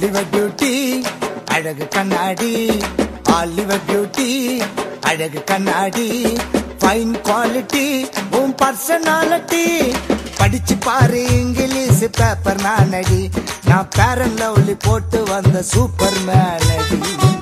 Oliver beauty அழகு கண்ணாடி Oliver beauty அழகு கண்ணாடி ஃபைன் குவாலிட்டி உன் பர்சனாலிட்டி படிச்சு பாரு இங்கிலீஷ் பேப்பர் நானடி நான் பேரன் லவ்லி போட்டு வந்த சூப்பர் மேனடி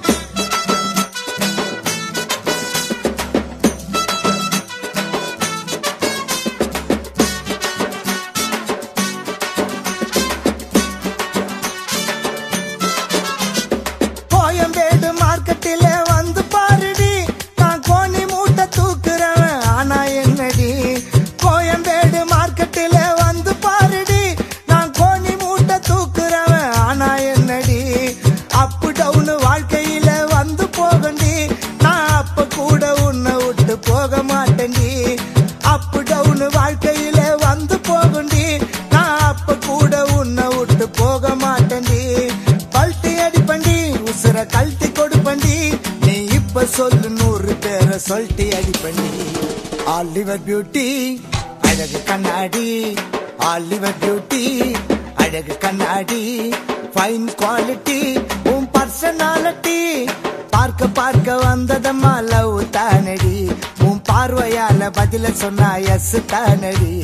கோயம்பேடு மார்க்கெட்டில வந்து பாருடி நான் கோணி மூட்டை தூக்குறவன் ஆனா என்னடி கோயம்பேடு மார்க்கெட்டில வந்து பாருடி நான் கோணி மூட்டை தூக்குறவன் ஆனா என்னடி அப்பு டவுன் வாழ்க்கையில வந்து போகண்டி நான் அப்ப கூட உன்னை விட்டு போக மாட்டேன்டி அப்பு டவுன் வாழ்க்கையில வந்து போகுண்டி நான் அப்ப கூட உன்னை விட்டு போக மாட்டேன்டி பல்ட்டி அடிப்பண்டி உசுர கழட்டி கொடுப்பண்டி நீ இப்ப சொல்லு நூறு பேரை சொல்லிட்டு அடிப்பண்டி ஆலிவர் பியூட்டி அழகு கண்ணாடி ஆலிவர் பியூட்டி அழகு கண்ணாடி ஃபைன் குவாலிட்டி உன் பர்சனாலிட்டி பார்க்க பார்க்க வந்ததம்மா லவ் தானடி உன் பார்வையால பதில சொன்னா எஸ் தானடி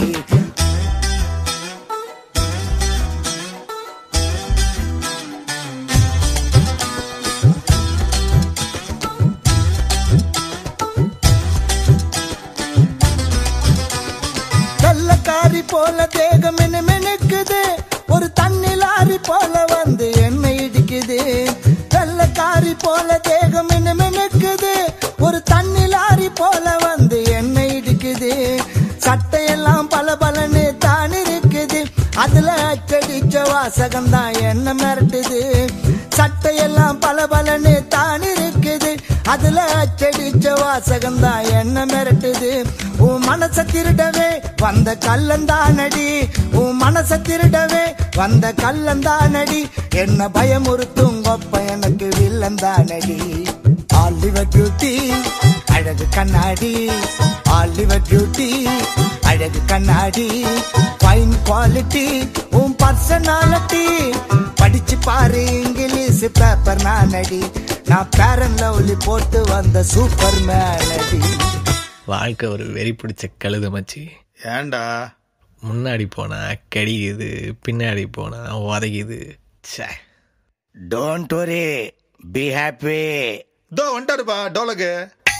வெள்ளக்காரி போல தேகம் என்ன மெனுக்குது ஒரு தண்ணி லாரி போல வந்து என்னை இடிக்குது வெள்ளக்காரி போல தேகம் என்ன மெனுக்குது ஒரு தண்ணி லாரி போல வந்து என்னை இடிக்குது சட்டையெல்லாம் பல பலன்னு தான் இருக்குது அதுல அச்சடிச்ச வாசகம் தான் என்ன மிரட்டுது சட்டையெல்லாம் பல பலன்னு தான் இருக்குது அதுல அச்சடிச்ச வாசகம் தான் என்ன மிரட்டுது உன் மனச திருடவே வந்த கல்லந்தானடி உன் மனச திருடவே வந்த கல்லந்தானடி என்ன பயமுறுத்தும் கொப்ப எனக்கு வில்லந்தானடி ஆலிவர் பியூட்டி அழகு கண்ணாடி ஆலிவர் பியூட்டி அழகு கண்ணாடி ஃபைன் குவாலிட்டி உன் பர்சனாலிட்டி படிச்சு பாரு இங்கிலீஷ் பேப்பர் நானடி நான் பேரன் லவ்லி போட்டு வந்த சூப்பர் மேனடி வாழ்க்கை ஒரு வெறி பிடிச்ச கழுத மச்சி ஏன்டா முன்னாடி போனா கடிக்குது பின்னாடி போனா உதைக்குது ச்சே டோன்ட் வரி பி ஹாப்பி இதோ வந்துட்டாருப்பா டோலக்கு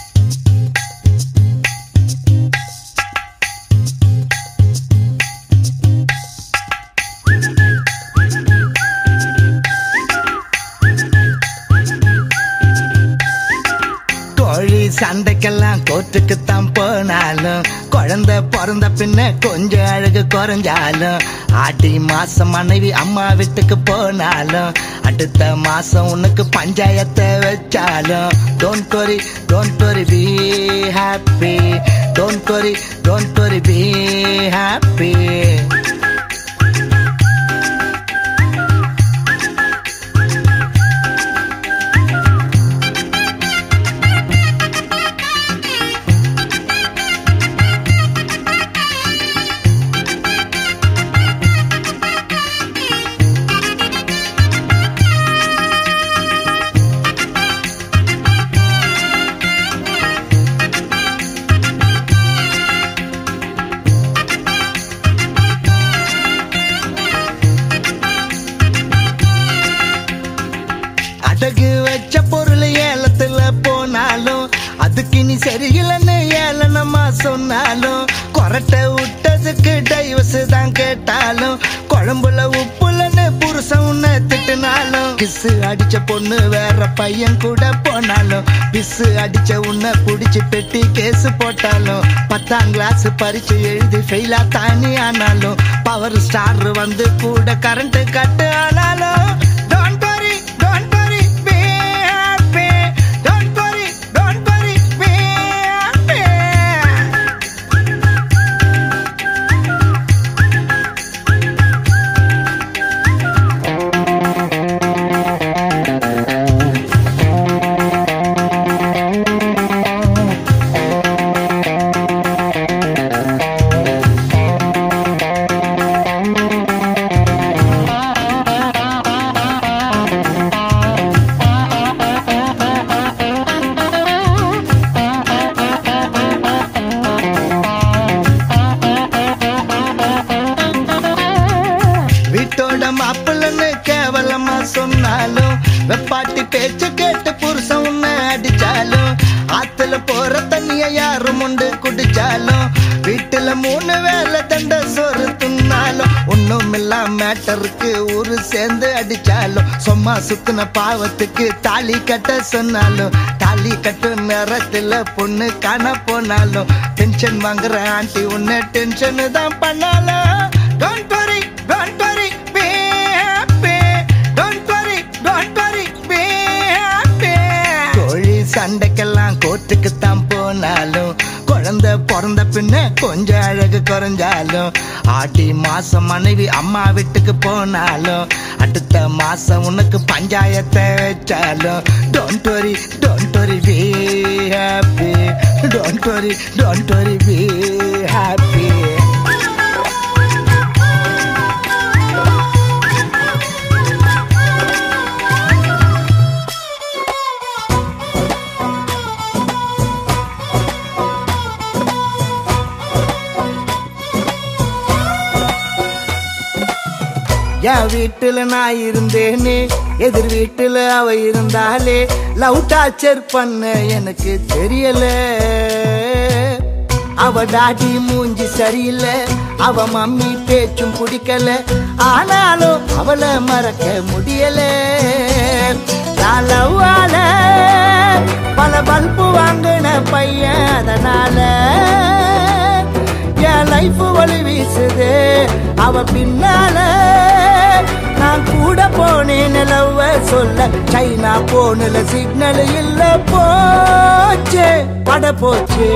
கோழி சண்டைக்கெல்லாம் கோர்ட்டுக்குத்தான் போனாலும் குழந்தை பிறந்த பின்ன கொஞ்சம் அழகு குறைஞ்சாலும் ஆடி மாசம் மனைவி அம்மா வீட்டுக்கு போனாலும் அடுத்த மாசம் உனக்கு பஞ்சாயத்தை வச்சாலும் don't worry don't worry be happy don't worry don't worry be happy அடகு வச்ச பொருள் ஏலத்துல போனாலும் அதுக்கு நீ சரியில்லைன்னு ஏளனமா சொன்னாலும் கொரட்டை விட்டதுக்கு டைவர்ஸ் தான் கேட்டாலும் குழம்புல உப்புலன்னு புருஷன் உன்னை திட்டுனாலும் கிசு அடிச்ச பொண்ணு வேற பையன் கூட போனாலும் பிசு அடிச்ச உன்னை புடிச்சு பெட்டி கேஸ் போட்டாலும் பத்தாம் கிளாஸ் பரிச்சு எழுதி ஃபெயிலா தானி ஆனாலும் பவர் ஸ்டார் வந்து கூட கரண்ட் கட்டு ஆனாலும் Don't worry, don't worry, be happy. Don't worry, don't worry, be happy. சொன்னாலும் வெப்பாட்டி பேச்ச கேட்டு புருஷன் உன்னை அடிச்சாலும் ஆத்துல போற தண்ணிய யாரும் உண்டு குடிச்சாலும் வீட்டுல மூணு வேலை தண்ட சோறு தின்னாலும் ஒண்ணும் இல்லாம மேட்டருக்கு ஊரு சேர்ந்து அடிச்சாலும் சும்மா சுத்தின பாவத்துக்கு தாலி கட்ட சொன்னாலும் தாலி கட்டு நேரத்துல பொண்ணு காண போனாலும் டென்ஷன் வாங்குற ஆண்டி உன்னை டென்ஷன் தான் பண்ணாலும் don't worry don't worry be happy don't worry don't worry be happy கோழி சண்டைக்கெல்லாம் கோர்ட்டுக்கு தான் போனாலும் குழந்தை பிறந்த பின்ன கொஞ்சம் அழகு குறைஞ்சாலும் ஆடி மாசம் மனைவி அம்மா வீட்டுக்கு போனாலும் அடுத்த மாசம் உனக்கு பஞ்சாயத்தை வச்சாலும் don't worry don't worry be happy don't worry don't worry be happy என் வீட்டுல நான் இருந்தேனே எதிர் வீட்டுல அவ இருந்தாலே லவ் டார்ச்சர் பண்ண எனக்கு தெரியல அவ டாடி மூஞ்சி சரியில்லை அவ மம்மி பேச்சும் பிடிக்கல ஆனாலும் அவளை மறக்க முடியல நான் லவ்வால பல பல்பு வாங்கின பையன் அதனால என் லைஃப் வழி வீசுது அவ பின்னால நான் கூட போனேன் நிலவ சொல்ல சைனா போனல சிக்னல் இல்ல போச்சு பட போச்சு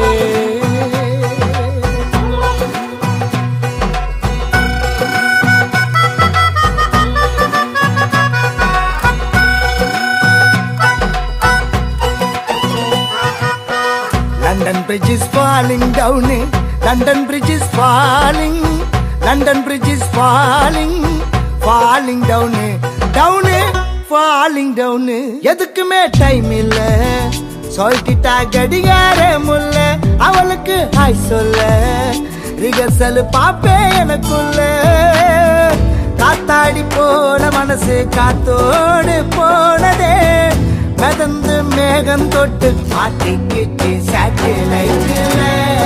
London Bridge is falling down. London Bridge is falling. London Bridge is falling. Falling down. Down. Falling down. எதுக்குமே டைம் இல்ல சொல்லிட்டா கடிகார முல்ல அவளுக்கு ஹாய் சொல்ல ரிகர்சல் பாப்பே எனக்குள்ள காத்தாடி போன மனசு காத்தோடு போனதே மிதந்து மேகம் தொட்டு மாட்டிக்கிட்டு சேட்டலைட்ல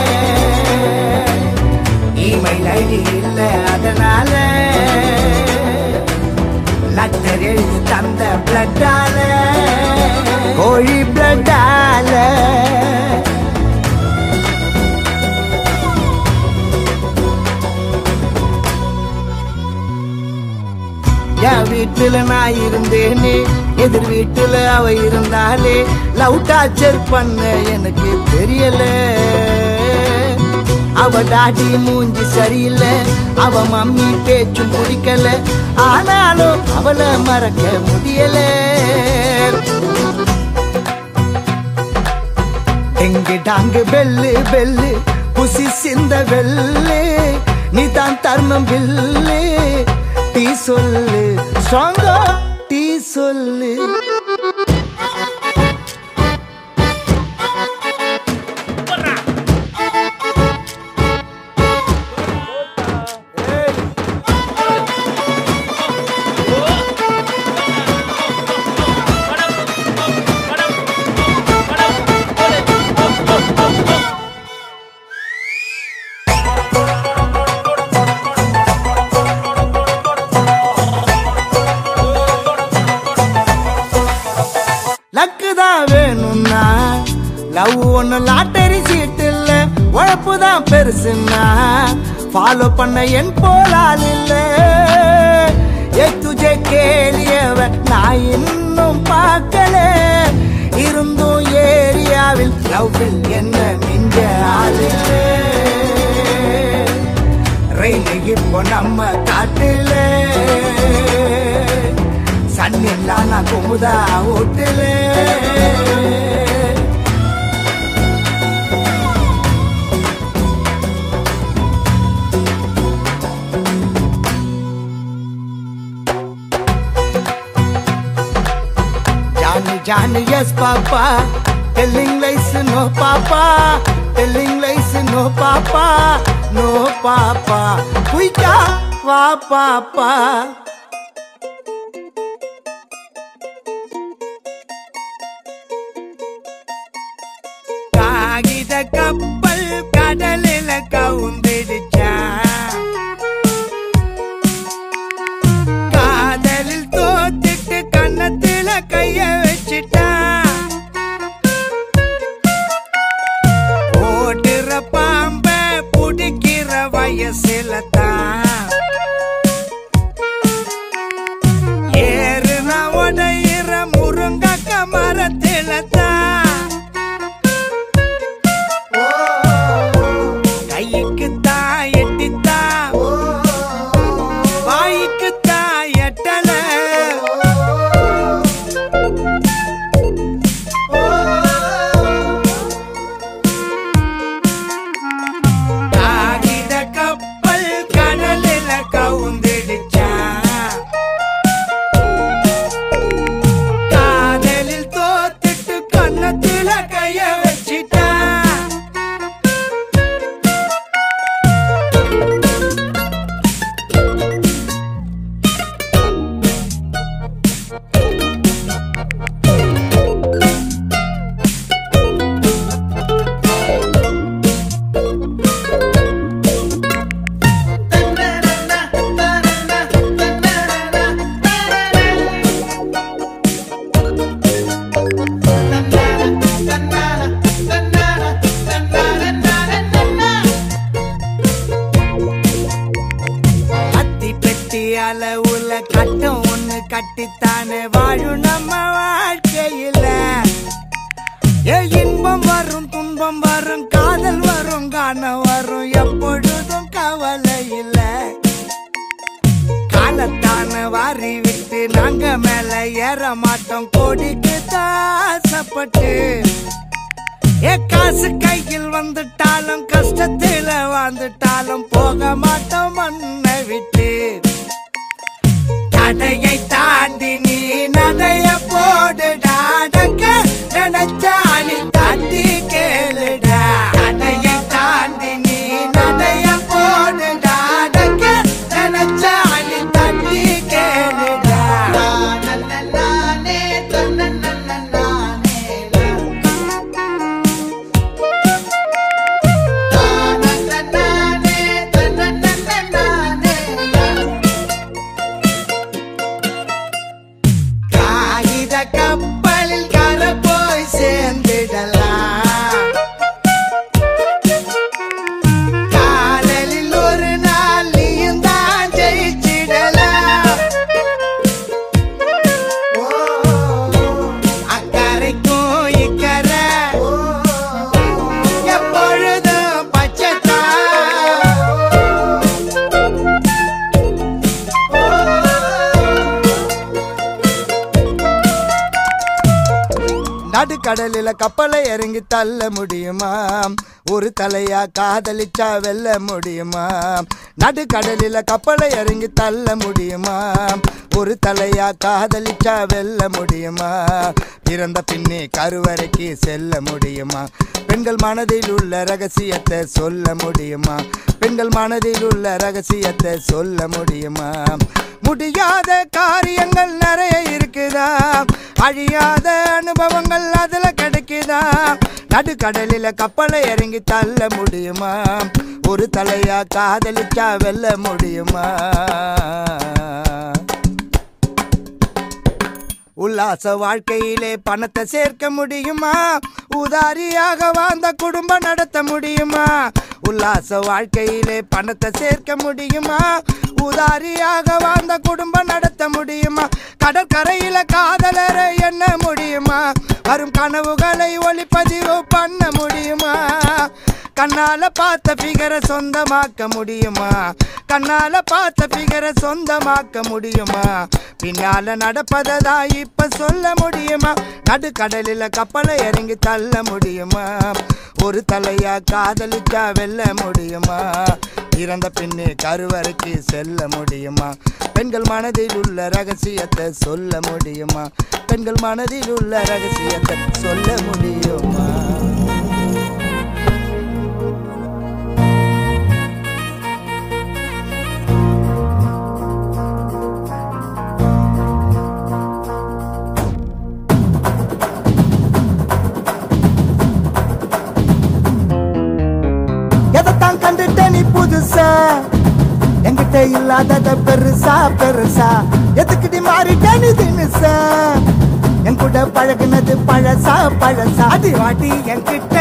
இமெயில் ஐடி இல்ல அதனால லட்டர் எழுதி தந்த பிளட்டால கோழி பிளட்டால என் வீட்டுல நான் இருந்தேனே எதிர் வீட்டுல அவ இருந்தாலே லவ் டார்ச்சர் பண்ண எனக்கு தெரியல அவ டாடி மூஞ்சி சரியில்லை அவ மம்மி பேச்சும் பிடிக்கல ஆனாலும் அவளை மறக்க முடியல எங்கு டாங்கு பெல்லு பெல்லு புசி சிந்த வெள்ளு நீதான் தர்மம் பில்லு டீ சொல்லு ஸ்ட்ராங்கா டீ சொல்லு லக்கு தான் வேணும்னா லவ் ஒண்ணு லாட்டரி சீட் இல்ல உழப்பு தான் பெருசுன்னா ஃபாலோ பண்ண என் போலால் இல்ல ஏ துஜே கேளியவ நான் இன்னும் பார்க்கல இருந்தும் ஏரியாவில் லவ்வில் என்ன மிஞ்ச ஆள் இல்ல ரயில் இப்போ நம்ம காட்டுல சன்னில்லா நான் Kumudha ஓட்டுல Johnny, Johnny, yes, Papa. Telling lies, no, Papa. Telling lies, no, Papa. No, Papa. Kuika, wa, Papa. காகித கப்பல் கடலில கவுந்திடுச்சா காதலில் தோத்துட்டு கன்னத்துல கைய வச்சிட்டா ஓடுற பாம்ப புடிக்கிற வயசுல தான் ஏறுன உடையிற முருங்கக்க மரத்தில தான் கைக்கு தான் எட்டித்தான் வாய்க்கு தான் எட்டல காகித கப்பல் கடலில கவுந்திடுச்சா காதலில் தோத்துட்டு கன்னத்துல கைய வச்சிட்டா அத்தி பெட்டி அளவுல கட்டம் ஒண்ணு கட்டித்தானே வாழும் நம்ம வாழ்க்கையில ஏ இன்பம் வரும் துன்பம் வரும் காதல் வரும் காணம் வரும் எப்பொழுதும் கவலை இல்ல காலத்தான வாரி விட்டு நாங்க மேல ஏற மாட்டோம் கோடிக்கு தாசப்பட்டு ஏ காசு கையில் வந்துட்டாலும் கஷ்டத்துல வாழ்ந்துட்டாலும் போக மாட்டோம் மண்ணை விட்டு தடையை தாண்டி நீ நடைய போடுடாடங்க நினைச்சாலி தாண்டி கேளுடா தடையை தாண்டி நீ நடைய போடுடாடங்க நினைச்சாலி தாண்டி கேளுடா காகித கப்பலில் கர போய் சேர்ந்திடலாம் காதலில் ஒரு நாள் நீயும் தான் ஜெயிச்சிடலாம் அக்கறைக்கும் இக்கரை எப்பொழுதும் பச்சைத்தான் நடுக்கடலில கப்பலை இறங்கி தள்ள முடியுமா ஒரு தலையா காதலிச்சா வெல்ல முடியுமா நடுக்கடலில கப்பலை இறங்கி தள்ள முடியுமா ஒரு தலையா காதலிச்சா வெல்ல முடியுமா பிறந்த பின்னே கருவறைக்கு செல்ல முடியுமா பெண்கள் மனதில் உள்ள ரகசியத்தை சொல்ல முடியுமா பெண்கள் மனதில் உள்ள ரகசியத்தை சொல்ல முடியுமா முடியாத காரியங்கள் நிறைய இருக்குதா அழியாத அனுபவங்கள் அதுல கிடைக்குதா நடுக்கடலில கப்பலை இறங்கி தள்ள முடியுமா ஒரு தலையா காதலிச்சா வெல்ல முடியுமா உல்லாச வாழ்க்கையிலே பணத்தை சேர்க்க முடியுமா உதாரியாக வாழ்ந்த குடும்பம் நடத்த முடியுமா உல்லாச வாழ்க்கையிலே பணத்தை சேர்க்க முடியுமா உதாரியாக வாழ்ந்த குடும்பம் நடத்த முடியுமா கடற்கரையில காதலரை எண்ண முடியுமா வரும் கனவுகளை ஒளிப்பதிவு பண்ண முடியுமா கண்ணால பார்த்த பிகரை சொந்தமாக்க முடியுமா கண்ணால பார்த்த பிகரை சொந்தமாக்க முடியுமா பின்னால நடப்பதா இப்ப சொல்ல முடியுமா நடுக்கடலில கப்பலை இறங்கி தள்ள முடியுமா ஒரு தலையா காதலிச்சா வெல்ல முடியுமா இறந்த பின்னே கருவறைக்கு செல்ல முடியுமா பெண்கள் மனதில் உள்ள ரகசியத்தை சொல்ல முடியுமா பெண்கள் மனதில் உள்ள ரகசியத்தை சொல்ல முடியுமா பெருசா பெருசா எதுக்குடி மாறிட்ட நீ தினுசா என் கூட பழகுனது பழசா பழசா அடி வாட்டி என்கிட்ட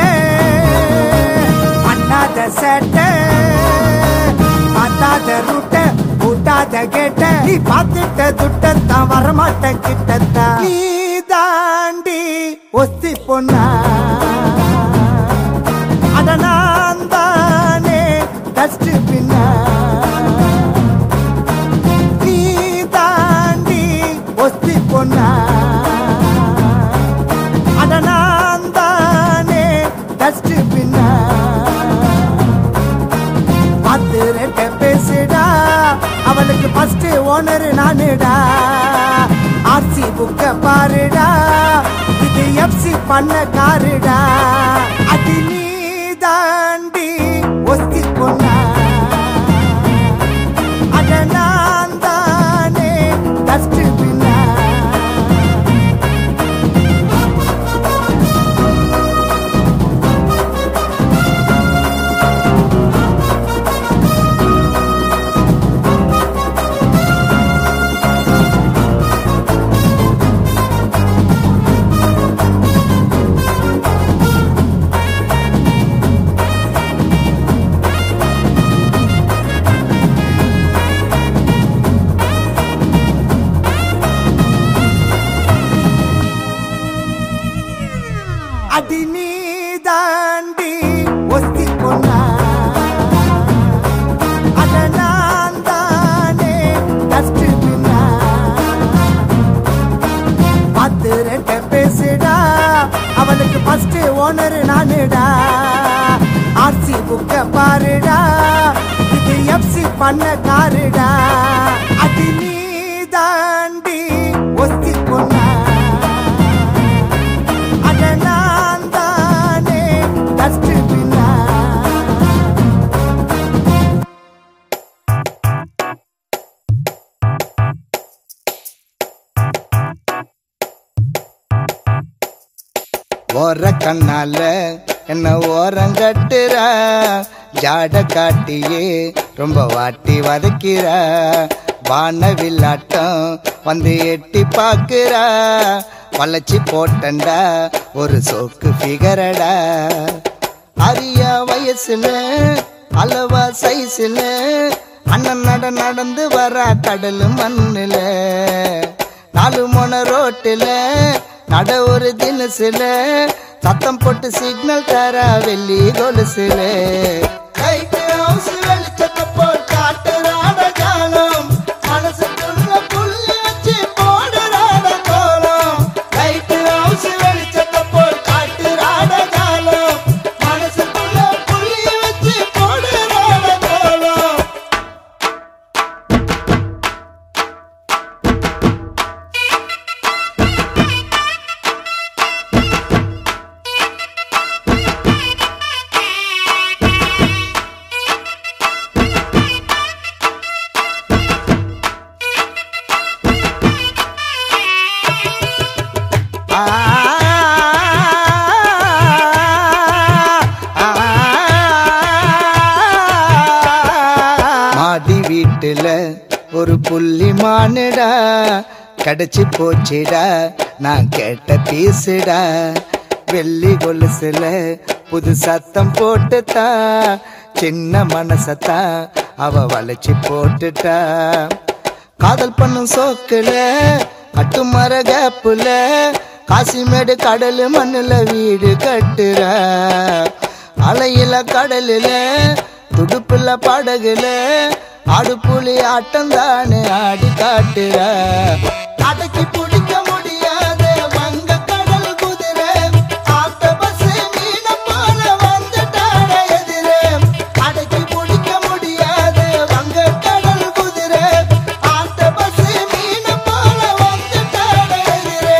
பண்ணாத சேட்டை பார்த்தாத ரூட்ட கூட்டாத கேட்ட நீ பார்த்துட்ட துட்டத்தான் வரமாட்ட கிட்டத்தான் நீ தாண்டி ஒத்தி பொண்ணா அட நான் தானே டஸ்ட் பின்னா நீ தாண்டி ஒத்தி பொண்ணா அட நான் தானே டஸ்ட் பின்னா பார்த்து ரெட்ட பேசுடா அவளுக்கு ஃபர்ஸ்ட் ஓனர் நானுடா ஆர்சி புக்க பாருடா இது எஃப்சி பண்ண காருடா அடி நீ தாண்டி ஒஸ்தி பொண்ணா அட நான் தானே டஸ்ட் பின்னா அடி நீ தாண்டி ஒஸ்தி பொண்ணா அட நான் தானே டஸ்ட் பின்னா பார்த்து ரெட்ட பேசுடா அவளுக்கு ஃபர்ஸ்ட் ஓனர் நானுடா ஆர்சி புக்க பாருடா இது எஃப்சி பண்ண காருடா அடி நீ தாண்டி ஒஸ்தி பொண்ணா அட நான் தானே டஸ்ட் பின்னா ஓர கண்ணால என்ன ஓரம் கட்டுற ஜாட காட்டியே ரொம்ப வாட்டி வதக்கிற வானவில்லாட்டம் வந்து எட்டி பாக்குற வளைச்சி போட்டண்டா ஒரு சோக்கு ஃபிகரடா அரிய வயசுல அளவா சைஸ்ல அண்ணன் நட நடந்து வர கடல் மண்ணுல நாலு மொன ரோட்டுல நட ஒரு தினசுல சத்தம் போட்டு சிக்னல் தர வெள்ளி கொலுசுல லைட் ஹவுஸ் வெளிச்சத்தை போல் காட்டுறாட ஜாலம் மனசுக்குள்ள புள்ளி வச்சு போடுறாட கோலம் லைட் ஹவுஸ் வெளிச்சத்தை போல் காட்டுறாட ஜாலம் மனசுக்குள்ள புள்ளி வச்சு போடுறாட கோலம் மாடி வீட்டுல ஒரு புள்ளி மானுடா கிடைச்சு போச்சுடா நான் கேட்ட பீசுடா வெள்ளி கொலுசுல புது சத்தம் போட்டுட்டா சின்ன மனசத்தா அவ வளைச்சு போட்டுட்டா காதல் பண்ணும் சோக்குல கட்டுமர கேப்புல காசிமேடு கடல் மண்ணுல வீடு கட்டுற அலையில கடலுல துடுப்புல படகுல ஆடு புலி ஆட்டம் தானே ஆடி காட்டுற அடக்கி பிடிக்க முடியாத வங்க கடல் குதிரை ஆட்ட பஸ் மீன போல வந்துட்டாட எதிரே அடக்கி பிடிக்க முடியாத வங்க கடல் குதிரை ஆட்ட பஸ் மீன போல வந்துட்டாட எதிரே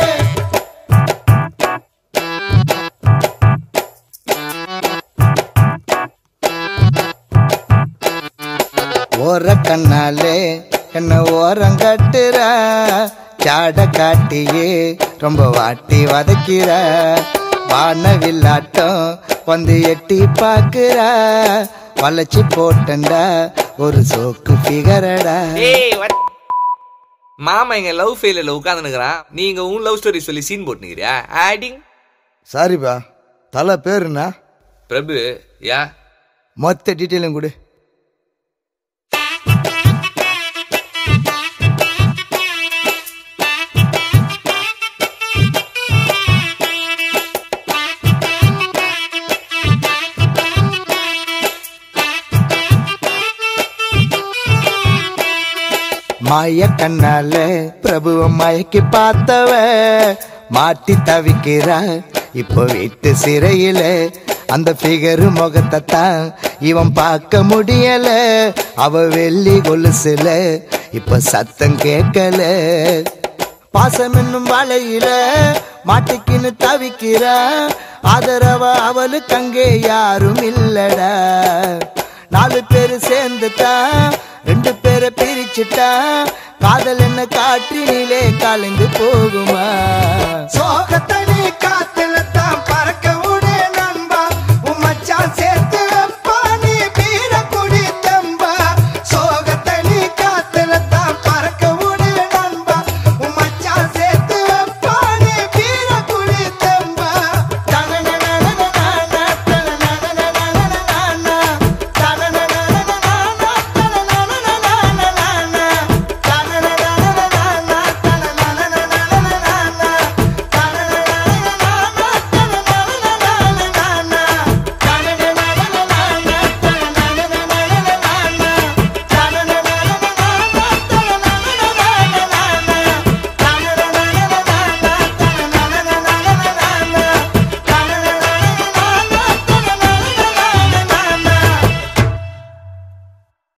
ஓர கண்ணாலே என்ன ஓரம் கட்டுற சாட காட்டியே ரொம்ப வாட்டி வதக்கிற வானவில்லாட்டம் வந்து எட்டி பாக்குற வளைச்சு போட்டண்டா ஒரு சோக்கு பிகரடா ஏய் வர மாமா எங்க லவ் ஃபெயிலில் உட்காந்துனுக்குறான் நீங்க உன் லவ் ஸ்டோரி சொல்லி சீன் போட்டுனுக்கிறியா ஆடிங் சாரிப்பா தலை பேர் என்ன பிரபு யா மொத்த டீட்டெயிலும் கொடு மாய கண்ணால பிரபுவ மயக்கி பார்த்தவ மாட்டி தவிக்கிறா இப்போ வீட்டு சிறையில அந்த ஃபிகர் முகத்தை தான் இவன் பார்க்க முடியல அவ வெள்ளி கொலுசுல இப்ப சத்தம் கேட்கல பாசம் என்னும் வலையில மாட்டிக்கின்னு தவிக்கிறா ஆதரவ அவளுக்கு அங்கே யாரும் இல்லடா நாலு பேரு சேர்ந்துட்டா ரெண்டு பேரை பிரிச்சுட்டா காதல் என்ன காற்றினிலே கலந்து போகுமா